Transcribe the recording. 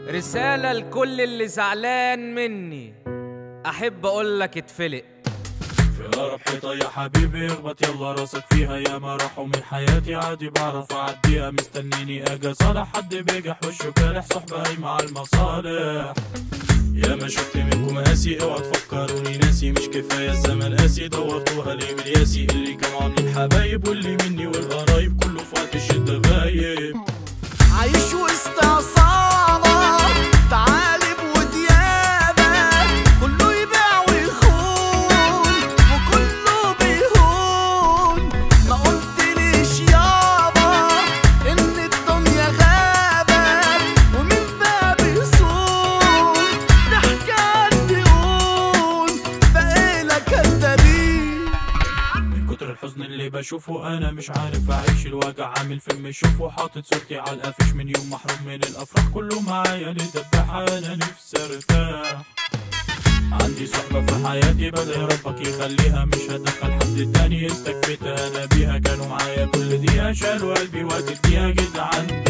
رسالة لكل اللي زعلان مني أحب أقولك اتفلق في أقرب حيطة يا حبيبي اخبط يلا راسك فيها يا ما راحوا من حياتي عادي بعرف أعديها مستنيني أجي صالح حد بيجح وشه جارح صحبة قايمة على المصالح يا ما شفت منكم قاسي اوعى تفكروني ناسي مش كفاية الزمن قاسي دورتوها ليه من ياسي اللي كانوا عاملين حبايب واللي مني والقرايب كله في وقت الشدة غايب عايش وسط عصابة تعالب وديابة كله يبيع ويخون وكله بيهون ما قلتليش يابا ان الدنيا غابة ومن باب يصون ضحكة تقول بقينا كدابين من كتر الحزن اللي بشوفه انا مش عارف اعيش الوجع عامل فيلم شوفه حاطط صورتي على القفش من يوم محروم من الافراح كله معايا لدبح انا نفسي ارتاح عندي صحبة في حياتي بدعي ربك يخليها مش هدخل حد تاني استكفيت انا بيها كانوا معايا كل دقيقة شالوا قلبي وقت الدقيقة جد عندي